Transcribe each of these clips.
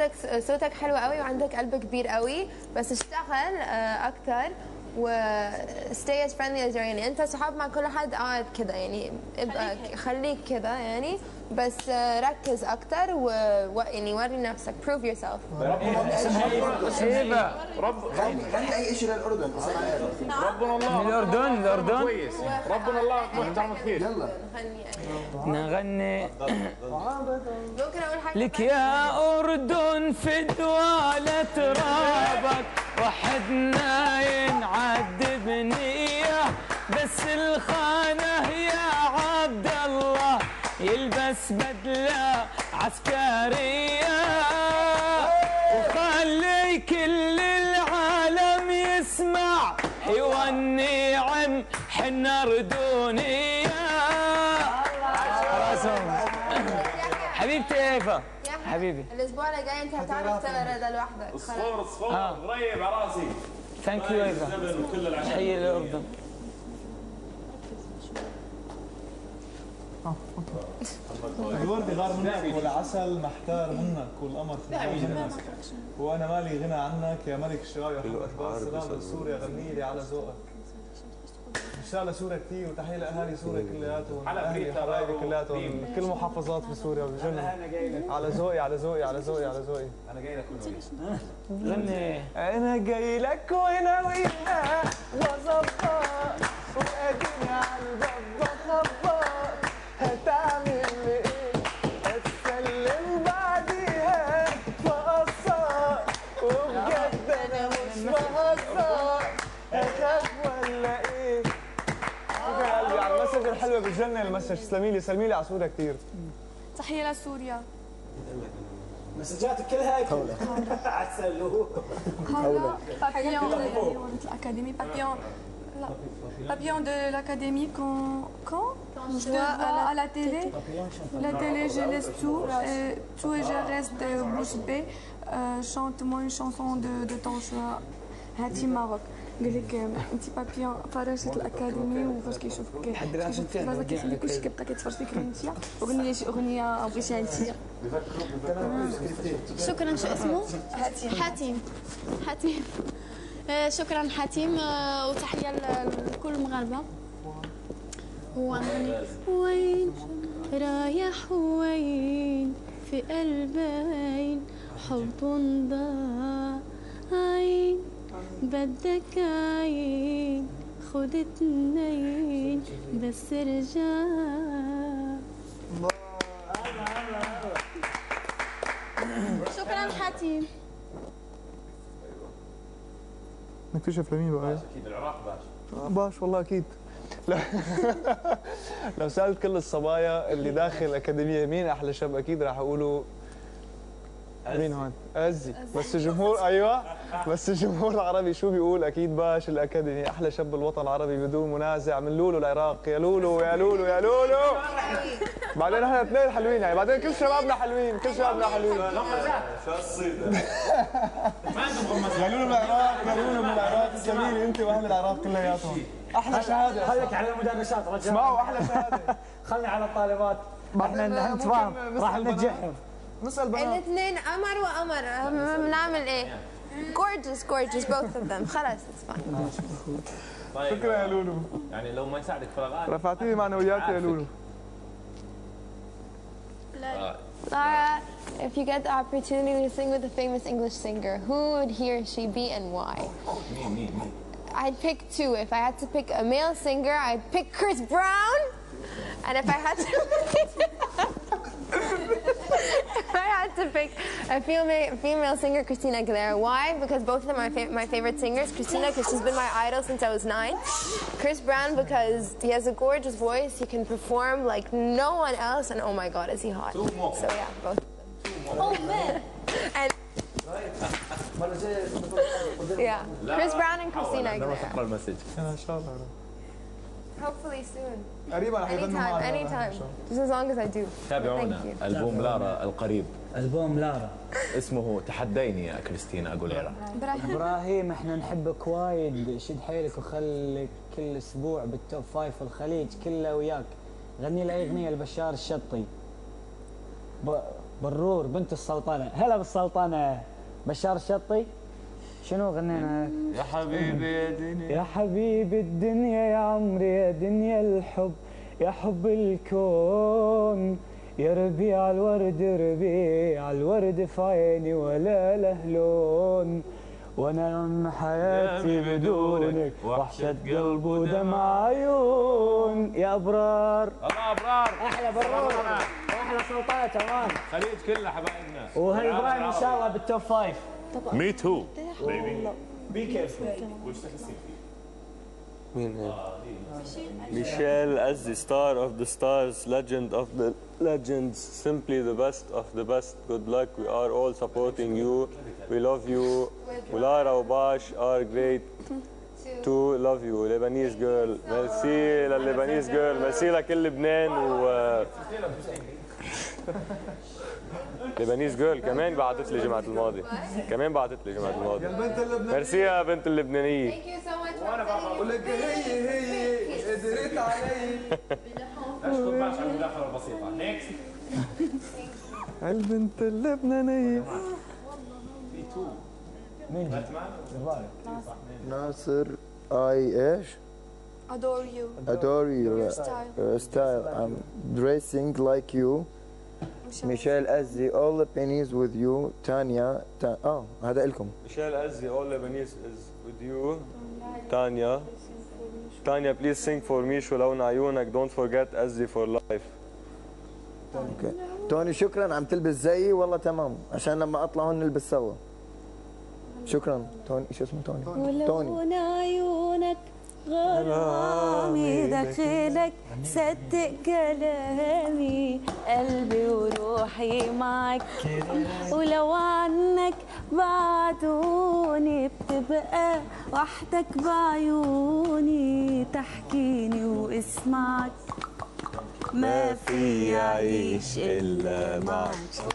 عندك صوتك حلو قوي وعندك قلب كبير قوي بس اشتغل آه، اكتر و stay as friendly as you're يعني انت صحاب مع كل حد اقعد كده يعني ابقى خليك كده يعني بس آه، ركز اكتر و و- يعني وري نفسك prove yourself هيبه رب غني غني اي شيء للاردن اصلا عارف. ربنا الله من الأردن، الأردن. كويس ربنا الله محترم كثير يلا غني نغني ممكن اقول حاجه لك يا أردن فدوى لترابك وحدنا ينعد بنية بس الخانة يا عبد الله يلبس بدلة عسكرية وخلي كل العالم يسمع حيوى النعم حنا ردونية راسهم حبيبتي ايفا يا أحمد، حبيبي الاسبوع اللي جاي انت هتعرف تقرا ده لوحدك خلاص صفور صفور قريب على راسي ثانك يو ايفا زمن وكل العشاء تحيه للاردن الورد غار منك والعسل محتار منك والقمر خدام منك وانا مالي غنى عنك يا ملك الشراء يا حب اخبار سلام لسوريا غني لي على ذوقك مشتاق لسوريا كثير وتحيه لاهالي سوريا كلياتهم على اهلي بريتا حبايبي رارو، كلياتهم ريم. كل محافظات في سوريا بجنن على ذوقي على ذوقي على ذوقي على ذوقي انا جاي لك غني انا جاي لك وناوي وظبط واديني على الباب بخبط هتعمل لي ايه هتسلم بعديها مقصر وبجد انا مش بهزر اخاف ولا ايه شكرا يا قلبي على المسج الحلوه بتجنن المسج تسلمي لي سلمي لي على سوريا كثير تحية لسوريا مسجاتك كلها عسل هلا بابيون مثل الأكاديمي بابيون لا بابيون de l'académie quand quand je te vois à la télé la télé je laisse tout et tout et je reste bouche bée Euh, chante-moi une chanson de, de ton choix هاتي ماروك قال لك انت بابيون فراشة الاكاديمي وفاش كيشوفك كيشوفك في راسك كيخليك كلشي كيبقى كيتفرج فيك انت اغنيه شي اغنيه بغيتيها انت شكرا شو اسمه؟ حاتم حاتم حاتم آه، شكرا حاتم آه، وتحية ل- لكل المغاربة وغنغني وين رايح وين في قلبين حب ضاع عين بدك عين خد اتنين بس ارجع شكرا حاتم نكتشف لمين بقى اكيد العراق باش باش والله اكيد لو لو سالت كل الصبايا اللي داخل الاكاديميه مين احلى شاب اكيد راح يقولوا مين هون؟ أزي بس الجمهور ايوه بس الجمهور العربي شو بيقول اكيد باش الاكاديمي احلى شاب بالوطن العربي بدون منازع من لولو العراق يا لولو يا لولو يا لولو بعدين احنا اثنين حلوين يعني بعدين كل شبابنا حلوين كل شبابنا حلوين شو الصيد ما عندهم غمز يا لولو من العراق يا لولو من العراق زميلي انت واهل العراق كلياتهم احلى شهاده خليك على المدرسات رجال اسمعوا احلى شهاده خلني على الطالبات احنا ممكن نتفاهم نسأل راح بنات. ننجحهم نسال بنات الاثنين قمر وقمر أم- بنعمل ايه gorgeous gorgeous both of them خلاص it's fine طيب شكرا يا لولو يعني لو ما يساعدك فراغات رفعتي معنوياتي يا لولو Lara, if you get the opportunity to sing with a famous English singer, who would he or she be and why? مين مين مين I'd pick two. If I had to pick a male singer, I'd pick Chris Brown. And if I had to if I had to pick a female female singer, Christina Aguilera. Why? Because both of them are fa- my favorite singers. Christina, because she's been my idol since I was nine. Chris Brown, because he has a gorgeous voice. He can perform like no one else, and oh my God, is he hot? So yeah, both. Oh man And yeah, Chris Brown and Christina عندما Aguilera. تقرا المسج انا ان شاء الله Hopefully soon. قريبا رح يغنوا Anytime, معنا anytime. Just as long as I do. تابعونا Thank you. البوم لارا القريب البوم لارا اسمه تحديني يا كريستينا اغوليرا ابراهيم احنا نحبك وايد شد حيلك وخليك كل اسبوع بالتوب فايف في الخليج كله وياك غني لي اغنيه لبشار الشطي ب... برور بنت السلطنة هلا بالسلطنة بشار الشطي شنو غنينا لك؟ يا حبيبي يا دنيا يا حبيب الدنيا يا عمري يا دنيا الحب يا حب الكون يا ربيع الورد ربيع الورد في عيني ولا له لون وانا عم حياتي بدونك وحشة قلب ودمع عيون يا ابرار الله ابرار احلى برور واحلى سلطنة كمان خليج كلها حبايبنا وهي ابراهيم ان شاء الله بالتوب فايف مي تو Michelle as the star of the stars, legend of the legends, simply the best of the best. Good luck. We are all supporting you. We love you. Lara Obash are great to love you. Lebanese girl. Merci لللبنانيز girl. Merci لكل لبنان و لبنانيز جيرل كمان بعتت لي جمعة الماضي كمان بعتت لي جمعة الماضي بنت اللبنان ميرسي يا بنت اللبنانية Thank you so much for بقول لك هي هي قدرت علي اشكر باشا على المداخله البسيطه نيكست البنت اللبنانية ناصر اي ايش؟ adore you adore your Your style. uh, style. I'm dressing like you. Michelle Azzi, all the pennies with you. Tanya, ta- oh هذا إلكم. Michelle Azzi, all Lebanese is with you. Tanya. Tanya, please sing for me شو لون عيونك. Don't forget Azzi for life. اوكي. توني شكرا عم تلبس زيي والله تمام عشان لما اطلع هون نلبس سوا. شكرا توني شو اسمه توني؟ توني. ولون عيونك غرامي داخلك صدق كلامي قلبي وروحي معك ولو عنك بعدوني بتبقى وحدك بعيوني تحكيني واسمعك ما في عيش إلا معك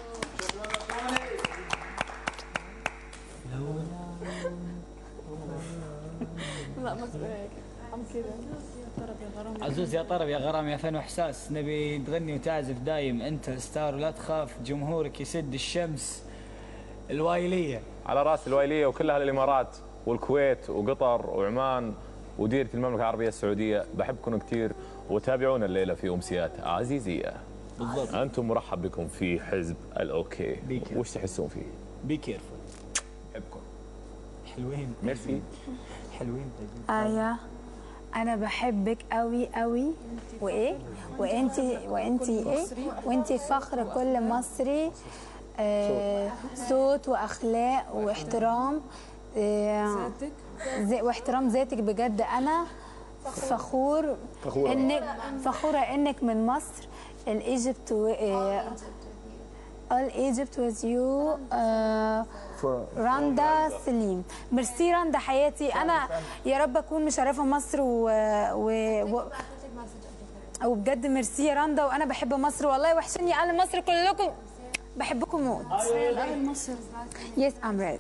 لا ما هيك عم كده عزوز يا طرب يا غرام يا فن واحساس نبي تغني وتعزف دايم انت ستار ولا تخاف جمهورك يسد الشمس الوايليه على راس الويليه وكلها الامارات والكويت وقطر وعمان وديره المملكه العربيه السعوديه بحبكم كثير وتابعونا الليله في امسيات عزيزيه بالضبط انتم مرحب بكم في حزب الاوكي بيك. وش تحسون فيه؟ بي كيرفول بحبكم حلوين ميرسي حلوين آية أنا بحبك قوي قوي وإيه وأنتي وأنتي إيه وأنتي فخر كل مصري آه صوت وأخلاق واحترام آه زي واحترام ذاتك بجد أنا فخور فخورة. إنك فخورة إنك من مصر الإيجيبت و آه All Egypt with you آه For- رندا سليم ميرسي رندا حياتي انا يا رب اكون مشرفه مصر و... و... و... وبجد ميرسي يا رندا وانا بحب مصر والله وحشني اهل مصر كلكم بحبكم موت اهل مصر يس ام ريدي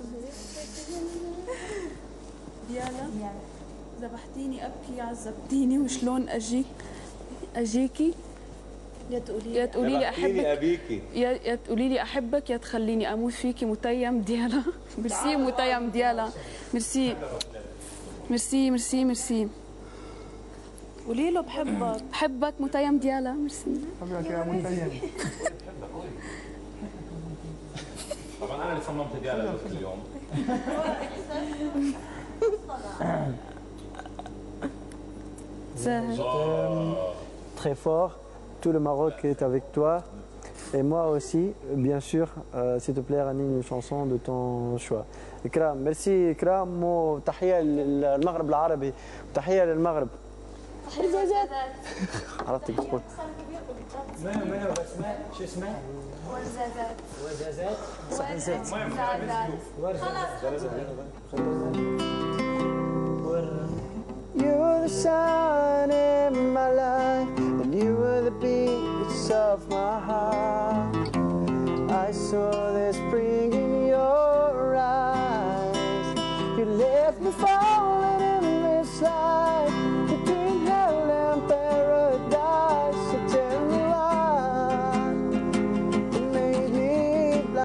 ديالا ذبحتيني ابكي عذبتيني وشلون اجيك اجيكي يا تقولي يا تقولي لي احبك أبيكي يا يا تقولي لي احبك يا تخليني اموت فيكي متيم ديالا ميرسي متيم ديالا ميرسي ميرسي ميرسي ميرسي قولي له بحبك بحبك متيم ديالا ميرسي حبيبك يا منتيم طبعا انا اللي صممت ديالا اليوم très fort. Tout le Maroc est avec toi. Et moi aussi, bien sûr, euh, s'il te plaît, anime une chanson de ton choix. إكرام ميرسي إكرام وتحية للمغرب العربي وتحية للمغرب عرفتك تقول منو منو بسمة شو اسمه؟ وزازات وزازات You're the sun in my life, and you were the beats of my heart. I saw this breeze.